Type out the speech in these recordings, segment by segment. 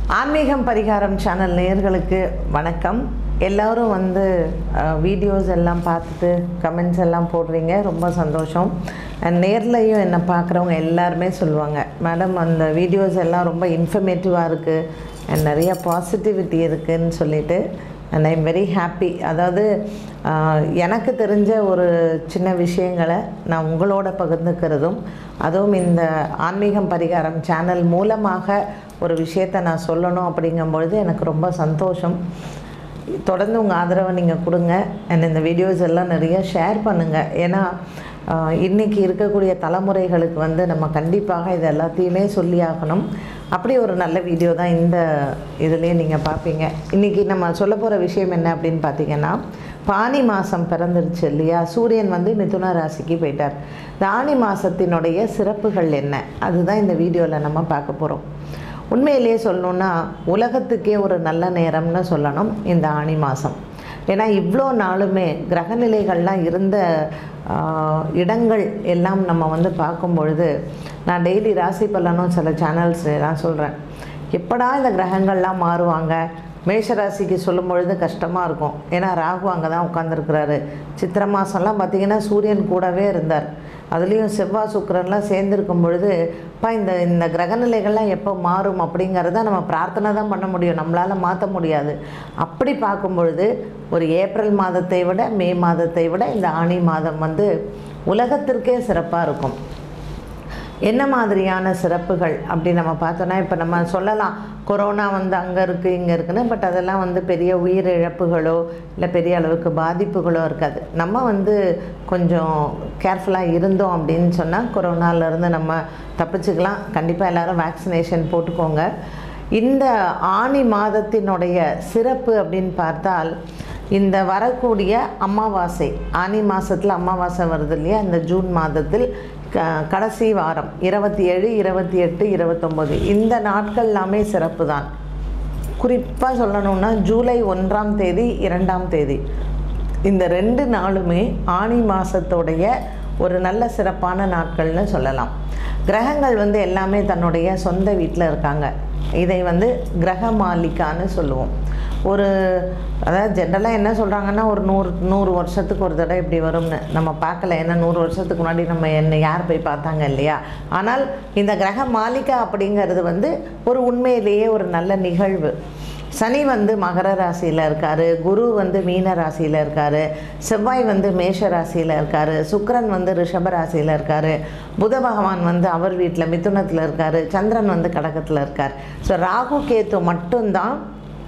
ஆன்மீகம் பரிகாரம் சேனல் நேயர்களுக்கு வணக்கம் எல்லோரும் வந்து வீடியோஸ் எல்லாம் பார்த்துட்டு கமெண்ட்ஸ் எல்லாம் போடுறீங்க ரொம்ப சந்தோஷம் அண்ட் நேர்லையும் என்னை பார்க்குறவங்க எல்லாருமே சொல்லுவாங்க மேடம் அந்த வீடியோஸ் எல்லாம் ரொம்ப இன்ஃபர்மேட்டிவாக இருக்குது அண்ட் நிறைய பாசிட்டிவிட்டி இருக்குதுன்னு சொல்லிட்டு அண்ட் ஐம் வெரி ஹாப்பி அதாவது ஆஹ், எனக்கு தெரிஞ்ச ஒரு சின்ன விஷயங்களை நான் உங்களோட பகிர்ந்துக்கிறதும் அதுவும் இந்த ஆன்மீகம் பரிகாரம் சேனல் மூலமாக ஒரு விஷயத்தை நான் சொல்லணும் அப்படிங்கும்பொழுது எனக்கு ரொம்ப சந்தோஷம் தொடர்ந்து உங்கள் ஆதரவை நீங்கள் கொடுங்க அண்ட் இந்த வீடியோஸ் எல்லாம் நிறைய ஷேர் பண்ணுங்கள் ஏன்னா ஆஹ், இன்னைக்கு இருக்கக்கூடிய தலைமுறைகளுக்கு வந்து நம்ம கண்டிப்பாக இது எல்லாத்தையுமே சொல்லி ஆகணும் அப்படி ஒரு நல்ல வீடியோ தான் இந்த இதுலேயே நீங்கள் பார்ப்பீங்க இன்றைக்கி நம்ம சொல்ல போகிற விஷயம் என்ன அப்படின்னு பார்த்தீங்கன்னா பானி மாதம் பிறந்துருச்சு இல்லையா சூரியன் வந்து மிதுன ராசிக்கு போயிட்டார் இந்த ஆனி மாதத்தினுடைய சிறப்புகள் என்ன அதுதான் இந்த வீடியோவில் நம்ம பார்க்க போகிறோம் உண்மையிலேயே சொல்லணுன்னா உலகத்துக்கே ஒரு நல்ல நேரம்னு சொல்லணும் இந்த ஆனி மாதம் ஏன்னா இவ்வளோ நாளுமே கிரகநிலைகள்லாம் இருந்த ஆஹ், இடங்கள் எல்லாம் நம்ம வந்து பார்க்கும் பொழுது நான் டெய்லி ராசி பலனும் சில சேனல்ஸ் நான் சொல்கிறேன் எப்படா இந்த கிரகங்கள்லாம் மாறுவாங்க மேஷ ராசிக்கு சொல்லும் பொழுது கஷ்டமாக இருக்கும் ஏன்னா ராகு அங்கே தான் உட்காந்துருக்கிறாரு சித்திரை மாதம்லாம் பார்த்திங்கன்னா சூரியன் கூடவே இருந்தார் அதுலேயும் செவ்வாய் சுக்கிரன்லாம் சேர்ந்துருக்கும் பொழுது அப்பா இந்த இந்த கிரகநிலைகள்லாம் எப்போ மாறும் அப்படிங்கிறத நம்ம பிரார்த்தனை தான் பண்ண முடியும் நம்மளால் மாற்ற முடியாது அப்படி பார்க்கும் பொழுது ஒரு ஏப்ரல் மாதத்தை விட மே மாதத்தை விட இந்த ஆனி மாதம் வந்து உலகத்திற்கே சிறப்பாக இருக்கும் என்ன மாதிரியான சிறப்புகள் அப்படி நம்ம பார்த்தோன்னா இப்போ நம்ம சொல்லலாம் கொரோனா வந்து அங்கே இருக்குது இங்கே இருக்குன்னு பட் அதெல்லாம் வந்து பெரிய உயிரிழப்புகளோ இல்லை பெரிய அளவுக்கு பாதிப்புகளோ இருக்காது நம்ம வந்து கொஞ்சம் கேர்ஃபுல்லாக இருந்தோம் அப்படின்னு சொன்னால் கொரோனாலேருந்து நம்ம தப்பிச்சுக்கலாம் கண்டிப்பாக எல்லாரும் வேக்சினேஷன் போட்டுக்கோங்க இந்த ஆனி மாதத்தினுடைய சிறப்பு அப்படின்னு பார்த்தால் இந்த வரக்கூடிய அமாவாசை ஆனி மாதத்தில் அமாவாசை வருது இல்லையா இந்த ஜூன் மாதத்தில் க கடைசி வாரம் இருபத்தி ஏழு இருபத்தி எட்டு இருபத்தொம்போது இந்த நாட்கள் எல்லாமே சிறப்பு தான் குறிப்பாக சொல்லணும்னா ஜூலை ஒன்றாம் தேதி இரண்டாம் தேதி இந்த ரெண்டு நாளுமே ஆனி மாதத்தோடைய ஒரு நல்ல சிறப்பான நாட்கள்னு சொல்லலாம் கிரகங்கள் வந்து எல்லாமே தன்னுடைய சொந்த வீட்டில் இருக்காங்க இதை வந்து கிரக மாலிகான்னு சொல்லுவோம் ஒரு அதாவது ஜென்ரலாக என்ன சொல்கிறாங்கன்னா ஒரு நூறு நூறு வருஷத்துக்கு ஒரு தடவை இப்படி வரும்னு நம்ம பார்க்கல ஏன்னா நூறு வருஷத்துக்கு முன்னாடி நம்ம என்ன யார் போய் பார்த்தாங்க இல்லையா ஆனால் இந்த கிரக மாலிகா அப்படிங்கிறது வந்து ஒரு உண்மையிலேயே ஒரு நல்ல நிகழ்வு சனி வந்து மகர ராசியில் இருக்கார் குரு வந்து மீன ராசியில் இருக்கார் செவ்வாய் வந்து மேஷ ராசியில் இருக்கார் சுக்கிரன் வந்து ரிஷப ராசியில் இருக்கார் புத பகவான் வந்து அவர் வீட்டில் மிதுனத்தில் இருக்கார் சந்திரன் வந்து கடகத்தில் இருக்கார் ஸோ ராகு கேத்து மட்டும்தான்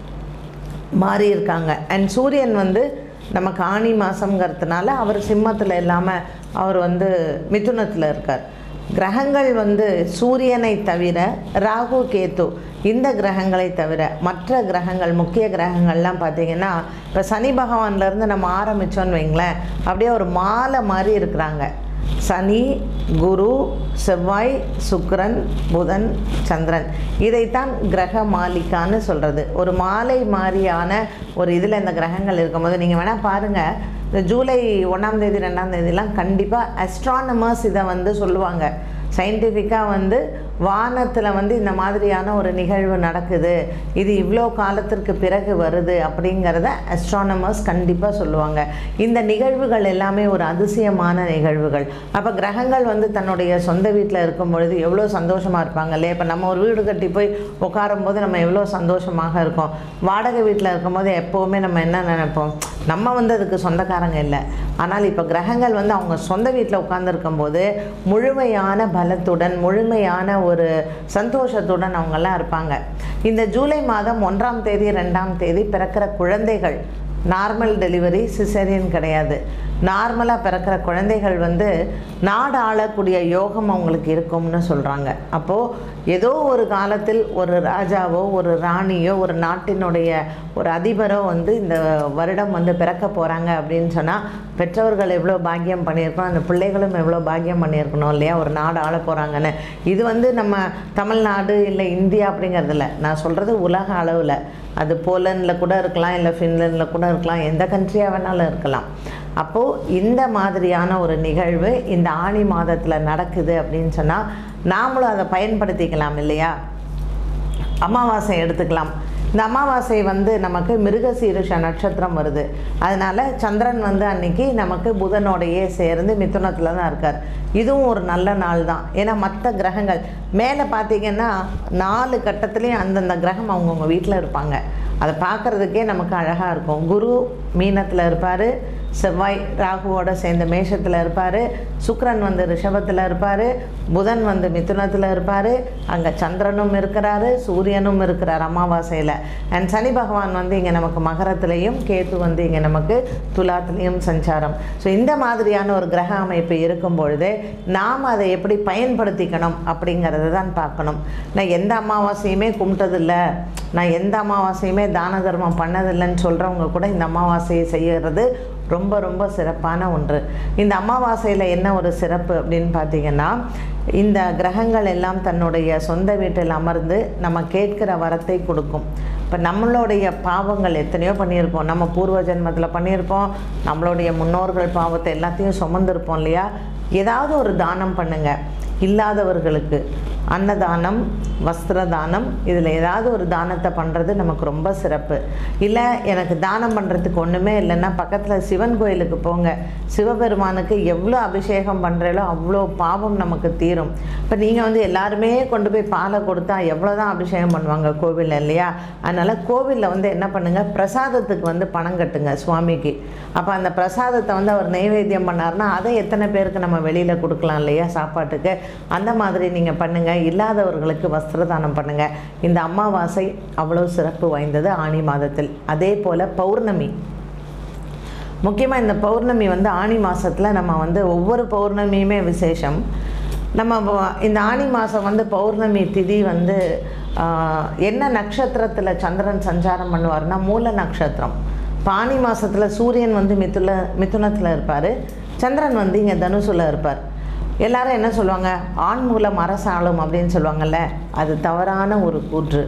மாறி இருக்காங்க அண்ட் சூரியன் வந்து நமக்கு ஆணி மாதங்கிறதுனால அவர் சிம்மத்தில் இல்லாமல் அவர் வந்து மிதுனத்தில் இருக்கார் கிரகங்கள் வந்து சூரியனை தவிர ராகு கேத்து இந்த கிரகங்களை தவிர மற்ற கிரகங்கள் முக்கிய கிரகங்கள்லாம் பார்த்திங்கன்னா இப்போ சனி பகவான்லேருந்து நம்ம ஆரம்பித்தோன்னு வைங்களேன் அப்படியே ஒரு மாலை மாதிரி இருக்கிறாங்க சனி குரு செவ்வாய் சுக்கிரன் புதன் சந்திரன் இதைத்தான் கிரக மாலிகான்னு சொல்கிறது ஒரு மாலை மாதிரியான ஒரு இதில் இந்த கிரகங்கள் இருக்கும்போது நீங்கள் வேணால் பாருங்கள் இந்த ஜூலை ஒன்றாம் தேதி ரெண்டாம் தேதிலாம் கண்டிப்பாக அஸ்ட்ரானமர்ஸ் இதை வந்து சொல்லுவாங்க சயின்டிஃபிக்காக வந்து வானத்தில் வந்து இந்த மாதிரியான ஒரு நிகழ்வு நடக்குது இது இவ்வளோ காலத்திற்கு பிறகு வருது அப்படிங்கிறத அஸ்ட்ரானமர்ஸ் கண்டிப்பாக சொல்லுவாங்க இந்த நிகழ்வுகள் எல்லாமே ஒரு அதிசயமான நிகழ்வுகள் அப்போ கிரகங்கள் வந்து தன்னுடைய சொந்த வீட்டில் இருக்கும் பொழுது எவ்வளோ சந்தோஷமாக இருப்பாங்க இல்லையா இப்போ நம்ம ஒரு வீடு கட்டி போய் உட்காரும் போது நம்ம எவ்வளோ சந்தோஷமாக இருக்கோம் வாடகை வீட்டில் இருக்கும்போது எப்போவுமே நம்ம என்ன நினைப்போம் நம்ம வந்து அதுக்கு சொந்தக்காரங்க இல்லை ஆனால் இப்போ கிரகங்கள் வந்து அவங்க சொந்த வீட்டில் உட்காந்துருக்கும் போது முழுமையான பலத்துடன் முழுமையான ஒரு சந்தோஷத்துடன் அவங்கெல்லாம் இருப்பாங்க இந்த ஜூலை மாதம் ஒன்றாம் தேதி ரெண்டாம் தேதி பிறக்கிற குழந்தைகள் நார்மல் டெலிவரி சிசேரியன் கிடையாது நார்மலாக பிறக்கிற குழந்தைகள் வந்து நாடு ஆளக்கூடிய யோகம் அவங்களுக்கு இருக்கும்னு சொல்கிறாங்க அப்போது ஏதோ ஒரு காலத்தில் ஒரு ராஜாவோ ஒரு ராணியோ ஒரு நாட்டினுடைய ஒரு அதிபரோ வந்து இந்த வருடம் வந்து பிறக்க போகிறாங்க அப்படின்னு சொன்னால் பெற்றவர்கள் எவ்வளோ பாக்கியம் பண்ணியிருக்கணும் அந்த பிள்ளைகளும் எவ்வளோ பாக்கியம் பண்ணியிருக்கணும் இல்லையா ஒரு நாடு ஆள போகிறாங்கன்னு இது வந்து நம்ம தமிழ்நாடு இல்லை இந்தியா அப்படிங்கிறது இல்லை நான் சொல்கிறது உலக அளவில் அது போலண்டில் கூட இருக்கலாம் இல்லை ஃபின்லாண்டில் கூட இருக்கலாம் எந்த கண்ட்ரியாக வேணாலும் இருக்கலாம் அப்போது இந்த மாதிரியான ஒரு நிகழ்வு இந்த ஆணி மாதத்தில் நடக்குது அப்படின்னு சொன்னால் நாமளும் அதை பயன்படுத்திக்கலாம் இல்லையா அமாவாசை எடுத்துக்கலாம் இந்த அமாவாசை வந்து நமக்கு மிருகசீரிஷ நட்சத்திரம் வருது அதனால சந்திரன் வந்து அன்னைக்கு நமக்கு புதனோடையே சேர்ந்து மிதுனத்தில் தான் இருக்கார் இதுவும் ஒரு நல்ல நாள் தான் ஏன்னா மற்ற கிரகங்கள் மேலே பார்த்தீங்கன்னா நாலு கட்டத்துலேயும் அந்தந்த கிரகம் அவங்கவுங்க வீட்டில் இருப்பாங்க அதை பார்க்குறதுக்கே நமக்கு அழகாக இருக்கும் குரு மீனத்தில் இருப்பார் செவ்வாய் ராகுவோட சேர்ந்த மேஷத்தில் இருப்பார் சுக்கிரன் வந்து ரிஷபத்தில் இருப்பார் புதன் வந்து மிதுனத்தில் இருப்பார் அங்கே சந்திரனும் இருக்கிறாரு சூரியனும் இருக்கிறார் அமாவாசையில் அண்ட் சனி பகவான் வந்து இங்கே நமக்கு மகரத்துலேயும் கேத்து வந்து இங்கே நமக்கு துலாத்துலேயும் சஞ்சாரம் ஸோ இந்த மாதிரியான ஒரு கிரக அமைப்பு இருக்கும் பொழுது நாம் அதை எப்படி பயன்படுத்திக்கணும் அப்படிங்கிறத தான் பார்க்கணும் நான் எந்த அமாவாசையுமே கும்பிட்டதில்ல நான் எந்த அமாவாசையுமே தான தர்மம் பண்ணதில்லைன்னு சொல்கிறவங்க கூட இந்த அமாவாசையை செய்கிறது ரொம்ப ரொம்ப சிறப்பான ஒன்று இந்த அமாவாசையில் என்ன ஒரு சிறப்பு அப்படின்னு பார்த்தீங்கன்னா இந்த கிரகங்கள் எல்லாம் தன்னுடைய சொந்த வீட்டில் அமர்ந்து நம்ம கேட்கிற வரத்தை கொடுக்கும் இப்போ நம்மளுடைய பாவங்கள் எத்தனையோ பண்ணியிருப்போம் நம்ம பூர்வ ஜென்மத்தில் பண்ணியிருப்போம் நம்மளுடைய முன்னோர்கள் பாவத்தை எல்லாத்தையும் சுமந்திருப்போம் இல்லையா ஏதாவது ஒரு தானம் பண்ணுங்கள் இல்லாதவர்களுக்கு அன்னதானம் வஸ்திர தானம் இதில் ஏதாவது ஒரு தானத்தை பண்ணுறது நமக்கு ரொம்ப சிறப்பு இல்லை எனக்கு தானம் பண்ணுறதுக்கு ஒன்றுமே இல்லைன்னா பக்கத்தில் சிவன் கோயிலுக்கு போங்க சிவபெருமானுக்கு எவ்வளோ அபிஷேகம் பண்ணுறீங்களோ அவ்வளோ பாவம் நமக்கு தீரும் இப்போ நீங்கள் வந்து எல்லாருமே கொண்டு போய் பாலை கொடுத்தா எவ்வளோ தான் அபிஷேகம் பண்ணுவாங்க கோவிலில் இல்லையா அதனால் கோவிலில் வந்து என்ன பண்ணுங்கள் பிரசாதத்துக்கு வந்து பணம் கட்டுங்க சுவாமிக்கு அப்போ அந்த பிரசாதத்தை வந்து அவர் நைவேத்தியம் பண்ணார்னா அதை எத்தனை பேருக்கு நம்ம வெளியில் கொடுக்கலாம் இல்லையா சாப்பாட்டுக்கு அந்த மாதிரி நீங்கள் பண்ணுங்கள் இல்லாதவர்களுக்கு வஸ்திரதானம் பண்ணுங்கள் இந்த அமாவாசை அவ்வளோ சிறப்பு வாய்ந்தது ஆணி மாதத்தில் அதே போல் பௌர்ணமி முக்கியமாக இந்த பௌர்ணமி வந்து ஆணி மாதத்தில் நம்ம வந்து ஒவ்வொரு பௌர்ணமியுமே விசேஷம் நம்ம வ- இந்த ஆணி மாதம் வந்து பௌர்ணமி திதி வந்து ஆஹ், என்ன நட்சத்திரத்தில் சந்திரன் சஞ்சாரம் பண்ணுவார்னா மூல நட்சத்திரம் இப்போ ஆணி மாதத்தில் சூரியன் வந்து மிதுல மிதுனத்தில் இருப்பார் சந்திரன் வந்து இங்கே தனுசுல இருப்பார் எல்லாரும் என்ன சொல்லுவாங்க ஆண் மூலம் அரசாளும் அப்படின்னு சொல்லுவாங்கல்ல அது தவறான ஒரு கூற்று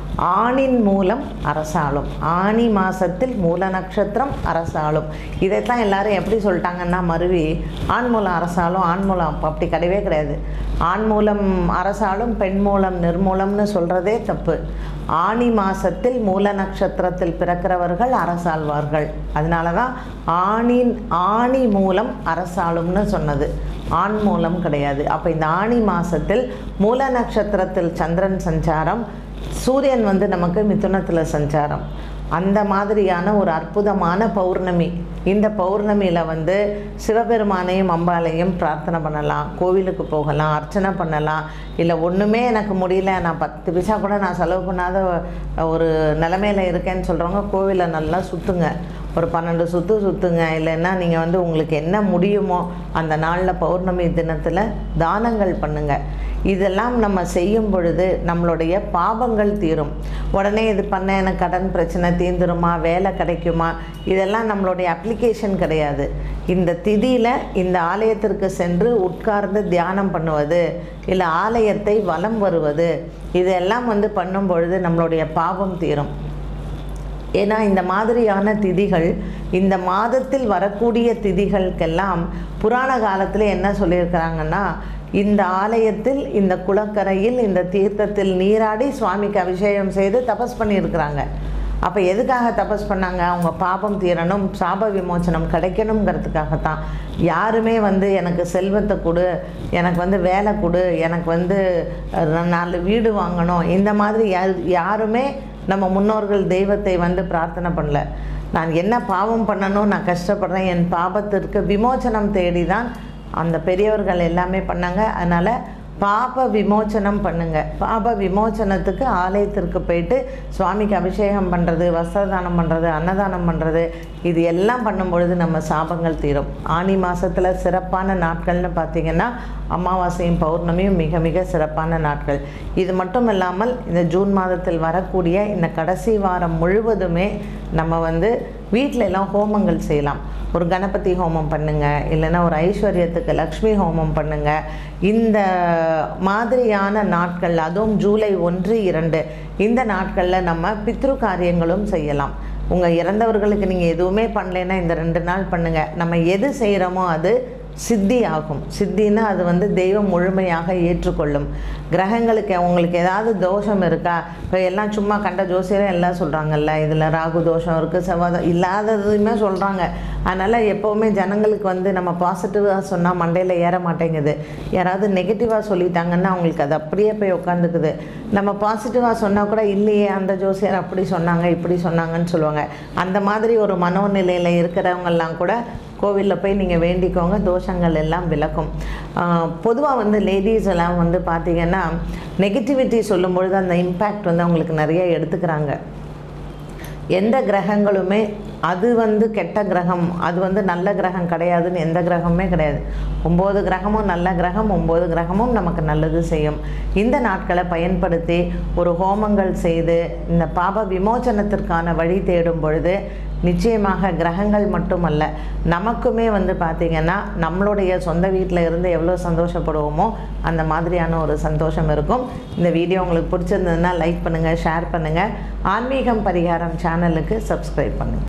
ஆணின் மூலம் அரசாளும் ஆணி மாசத்தில் மூல நட்சத்திரம் அரசாளும் இதைத்தான் எல்லாரும் எப்படி சொல்லிட்டாங்கன்னா மருவி ஆண் மூலம் அரசாலும் ஆண் மூலம் அப்ப அப்படி கிடையவே கிடையாது ஆண் மூலம் அரசாலும் பெண் மூலம் நிர்மூலம்னு சொல்கிறதே தப்பு ஆணி மாசத்தில் மூல நட்சத்திரத்தில் பிறக்கிறவர்கள் அரசாழ்வார்கள் அதனால தான் ஆணின் ஆணி மூலம் அரசாளும்னு சொன்னது ஆண் மூலம் கிடையாது அப்போ இந்த ஆணி மாசத்தில் மூல நட்சத்திரத்தில் சந்திரன் சஞ்சாரம் சூரியன் வந்து நமக்கு மிதுனத்தில் சஞ்சாரம் அந்த மாதிரியான ஒரு அற்புதமான பௌர்ணமி இந்த பௌர்ணமியில் வந்து சிவபெருமானையும் அம்பாளையும் பிரார்த்தனை பண்ணலாம் கோவிலுக்கு போகலாம் அர்ச்சனை பண்ணலாம் இல்லை ஒன்றுமே எனக்கு முடியல நான் பத்து பைசா கூட நான் செலவு பண்ணாத ஒரு நிலமையில இருக்கேன்னு சொல்கிறவங்க கோவிலை நல்லா சுற்றுங்க ஒரு பன்னெண்டு சுற்று சுற்றுங்க இல்லைன்னா நீங்கள் வந்து உங்களுக்கு என்ன முடியுமோ அந்த நாளில் பௌர்ணமி தினத்தில் தானங்கள் பண்ணுங்கள் இதெல்லாம் நம்ம செய்யும் பொழுது நம்மளுடைய பாவங்கள் தீரும் உடனே இது பண்ண எனக்கு கடன் பிரச்சனை தீந்துருமா வேலை கிடைக்குமா இதெல்லாம் நம்மளுடைய அப்ளிகேஷன் கிடையாது இந்த திதியில் இந்த ஆலயத்திற்கு சென்று உட்கார்ந்து தியானம் பண்ணுவது இல்லை ஆலயத்தை வலம் வருவது இதெல்லாம் வந்து பண்ணும் பொழுது நம்மளுடைய பாவம் தீரும் ஏன்னா இந்த மாதிரியான திதிகள் இந்த மாதத்தில் வரக்கூடிய திதிகளுக்கெல்லாம் புராண காலத்தில் என்ன சொல்லியிருக்கிறாங்கன்னா இந்த ஆலயத்தில் இந்த குளக்கரையில் இந்த தீர்த்தத்தில் நீராடி சுவாமிக்கு அபிஷேகம் செய்து தபஸ் பண்ணியிருக்கிறாங்க அப்போ எதுக்காக தபஸ் பண்ணாங்க அவங்க பாபம் தீரணும் சாப விமோசனம் கிடைக்கணுங்கிறதுக்காகத்தான் யாருமே வந்து எனக்கு செல்வத்தை கொடு எனக்கு வந்து வேலை கொடு எனக்கு வந்து அஹ், நாலு வீடு வாங்கணும் இந்த மாதிரி யார் யாருமே நம்ம முன்னோர்கள் தெய்வத்தை வந்து பிரார்த்தனை பண்ணல நான் என்ன பாவம் பண்ணணும் நான் கஷ்டப்படுறேன் என் பாபத்திற்கு விமோசனம் தேடி தான் அந்த பெரியவர்கள் எல்லாமே பண்ணாங்க அதனால் பாப விமோசனம் பண்ணுங்க பாப விமோசனத்துக்கு ஆலயத்திற்கு போயிட்டு சுவாமிக்கு அபிஷேகம் பண்ணுறது வஸ்திரதானம் பண்ணுறது அன்னதானம் பண்ணுறது இது எல்லாம் பண்ணும் பொழுது நம்ம சாபங்கள் தீரும் ஆனி மாதத்தில் சிறப்பான நாட்கள்னு பார்த்திங்கன்னா அமாவாசையும் பௌர்ணமியும் மிக மிக சிறப்பான நாட்கள் இது மட்டும் இல்லாமல் இந்த ஜூன் மாதத்தில் வரக்கூடிய இந்த கடைசி வாரம் முழுவதுமே நம்ம வந்து வீட்டில எல்லாம் ஹோமங்கள் செய்யலாம் ஒரு கணபதி ஹோமம் பண்ணுங்க இல்லைன்னா ஒரு ஐஸ்வர்யத்துக்கு லக்ஷ்மி ஹோமம் பண்ணுங்க இந்த மாதிரியான நாட்கள் அதுவும் ஜூலை ஒன்று இரண்டு இந்த நாட்களில் நம்ம பித்ரு காரியங்களும் செய்யலாம் உங்கள் இறந்தவர்களுக்கு நீங்கள் எதுவுமே பண்ணலைன்னா இந்த ரெண்டு நாள் பண்ணுங்கள் நம்ம எது செய்கிறோமோ அது சித்தி ஆகும் சித்தின்னா அது வந்து தெய்வம் முழுமையாக ஏற்றுக்கொள்ளும் கிரகங்களுக்கு உங்களுக்கு ஏதாவது தோஷம் இருக்கா இப்போ எல்லாம் சும்மா கண்ட ஜோசியரும் எல்லாம் சொல்கிறாங்கல்ல இதில் ராகு தோஷம் இருக்குது செவ்வாய் இல்லாததுமே சொல்கிறாங்க அதனால் எப்போவுமே ஜனங்களுக்கு வந்து நம்ம பாசிட்டிவாக சொன்னால் மண்டையில் ஏற மாட்டேங்குது யாராவது நெகட்டிவாக சொல்லிட்டாங்கன்னா அவங்களுக்கு அது அப்படியே போய் உட்காந்துக்குது நம்ம பாசிட்டிவாக சொன்னால் கூட இல்லையே அந்த ஜோசியர் அப்படி சொன்னாங்க இப்படி சொன்னாங்கன்னு சொல்லுவாங்க அந்த மாதிரி ஒரு மனோநிலையில் இருக்கிறவங்கெல்லாம் கூட கோவிலில் போய் நீங்கள் வேண்டிக்கோங்க தோஷங்கள் எல்லாம் விளக்கும் பொதுவாக வந்து லேடிஸ் எல்லாம் வந்து பார்த்திங்கன்னா நெகட்டிவிட்டி சொல்லும் பொழுது அந்த இம்பேக்ட் வந்து அவங்களுக்கு நிறைய எடுத்துக்கிறாங்க எந்த கிரகங்களுமே அது வந்து கெட்ட கிரகம் அது வந்து நல்ல கிரகம் கிடையாதுன்னு எந்த கிரகமுமே கிடையாது ஒம்பது கிரகமும் நல்ல கிரகம் ஒம்பது கிரகமும் நமக்கு நல்லது செய்யும் இந்த நாட்களை பயன்படுத்தி ஒரு ஹோமங்கள் செய்து இந்த பாப விமோச்சனத்திற்கான வழி தேடும் பொழுது நிச்சயமாக கிரகங்கள் மட்டுமல்ல நமக்குமே வந்து பார்த்திங்கன்னா நம்மளுடைய சொந்த வீட்டில் இருந்து எவ்வளோ சந்தோஷப்படுவோமோ அந்த மாதிரியான ஒரு சந்தோஷம் இருக்கும் இந்த வீடியோ உங்களுக்கு பிடிச்சிருந்ததுன்னா லைக் பண்ணுங்கள் ஷேர் பண்ணுங்கள் ஆன்மீகம் பரிகாரம் சேனலுக்கு சப்ஸ்கிரைப் பண்ணுங்கள்